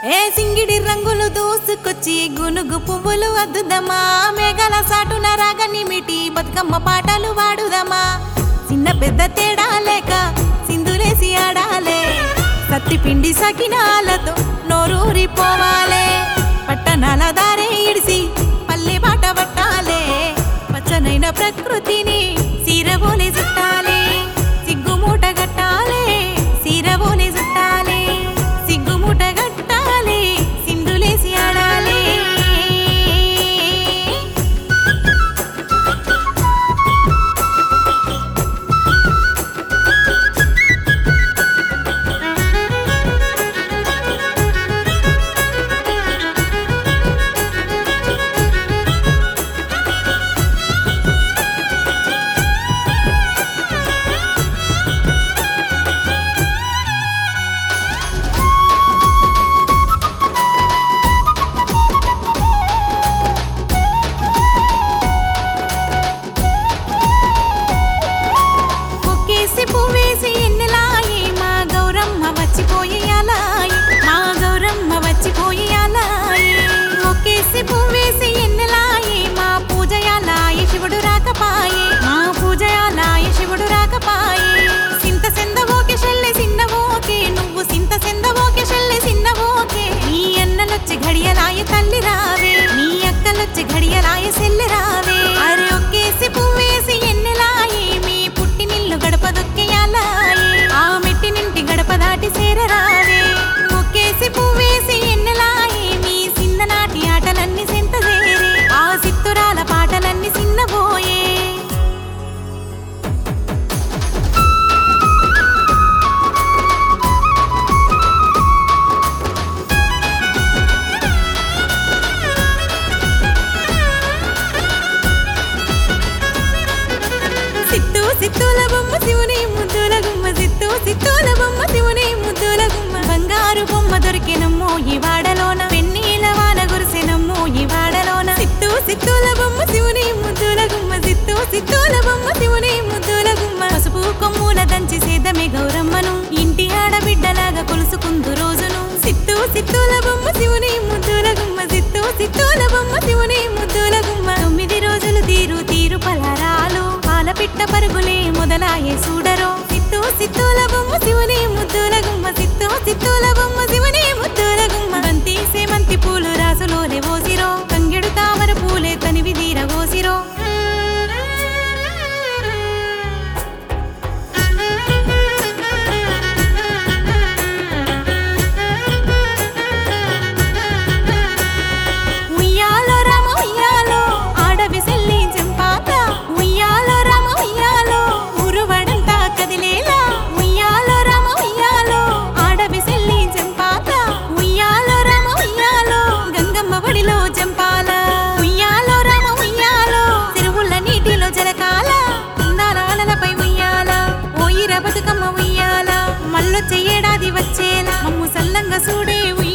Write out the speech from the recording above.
ఏ సింగిడి రంగులు దూసుకొచ్చి గునుగు పువ్వులు అద్దుదమా మేఘాల సాటున రాగని మిటి బతుకమ్మ పాటలు వాడుదమా చిన్న పెద్ద తేడా లేక సింధులేసి ఆడాలే సత్తి పిండి సకినాలతో నోరూరిపోవాలే పట్టణాల దారే ఇడిసి పల్లె బాట పట్టాలే పచ్చనైన ప్రకృతిని సీరబోలే చుట్టాలే సిగ్గుమూట గట్టాలే సీరబోలే చుట్టాలే సిగ్గుమూట గట్టాలే సింధులేసి ఆడాలే ఒకేసి పువ్వేసి ఎన్నెలాయి మా గౌరమ్మ వచ్చిపోయి అలాయి మా గౌరమ్మ వచ్చిపోయి అలాయి ఒకేసి పువ్వేసి ఎన్నెలాయి మా పూజయాలాయి శివుడు రాకపాయి మా పూజయాలాయి శివుడు రాకపాయి సింత సెందవోకే షెల్లె సిన్నవోకే నువ్వు సింత సెందవోకే షెల్లె సిన్నవోకే నీ అన్నలొచ్చి ఘడియలాయ తల్లి రావే నీ అక్కలొచ్చి ఘడియలాయ సెల్లె రావే అరే ఒకేసి పువ్వేసి ఎన్నెలాయి మీ పుట్టినిల్లు గడప దొక్కేయాలాయి ఆ మెట్టి నింటి గడప దాటి చేరరావే ఒకేసి పువ్వేసి ఎన్నెలాయి మీ చిన్ననాటి ఆటలన్నీ సెంత చేరే ఆ సిత్తురాల పాటలన్నీ చిన్నబోయే సిత్తు సిత్తుల బొమ్మ శివుని ముద్దుల గుమ్మ సిత్తు సిత్తుల బొమ్మ శివుని ముద్దుల గుమ్మ బంగారు బొమ్మ దొరికినమ్మో ఈ వాడలోన వెన్నీల వాన గురిసినమ్మో ఈ వాడలోన సిత్తు సిత్తుల బొమ్మ శివుని ముద్దుల గుమ్మ సిత్తు సిత్తుల బొమ్మ శివుని ముద్దుల గుమ్మ పసుపు కొమ్ముల దంచి సేదమే గౌరమ్మను ఇంటి ఆడబిడ్డలాగా కొలుసుకుందు రోజును సిత్తు సిత్తుల బొమ్మ శివుని ముద్దుల గుమ్మ సిత్తు సిత్తుల బొమ్మ శివుని ముద్దుల గుమ్మ తొమ్మిది రోజులు తీరు తీరు పలారాలు పాల పిట్ట పరుగులే మొదలాయే చూడరో సిత్తు సిత్తుల బొమ్మ శివుని ముద్దుల గుమ్మ సిత్తు సిత్తుల బొమ్మ శివుని ముద్దుల గుమ్మ బంతి సేమంతి పూలు రాసులోనే ఓసిరో తంగెడు తామర పూలే తనివి తీర ఓసిరో ఉయ్యాలో రామ ఉయ్యాలో ఆడవి సెల్లి చెంపాక ఉయ్యాలో రామ ఉయ్యాలో ఉరువడంతా కదిలేలా ఉయ్యాలో రామ ఉయ్యాలో ఆడవి సెల్లి చెంపాక ఉయ్యాలో రామ ఉయ్యాలో గంగమ్మ బడిలో జంపాల ఉయ్యాలో రామ ఉయ్యాలో తిరువుల నీటిలో జలకాల కుందాల అలలపై ఉయ్యాల ఓయిర బతుకమ్మ ఉయ్యాల మళ్ళొచ్చే ఏడాది వచ్చేలా మమ్ము సల్లంగా చూడే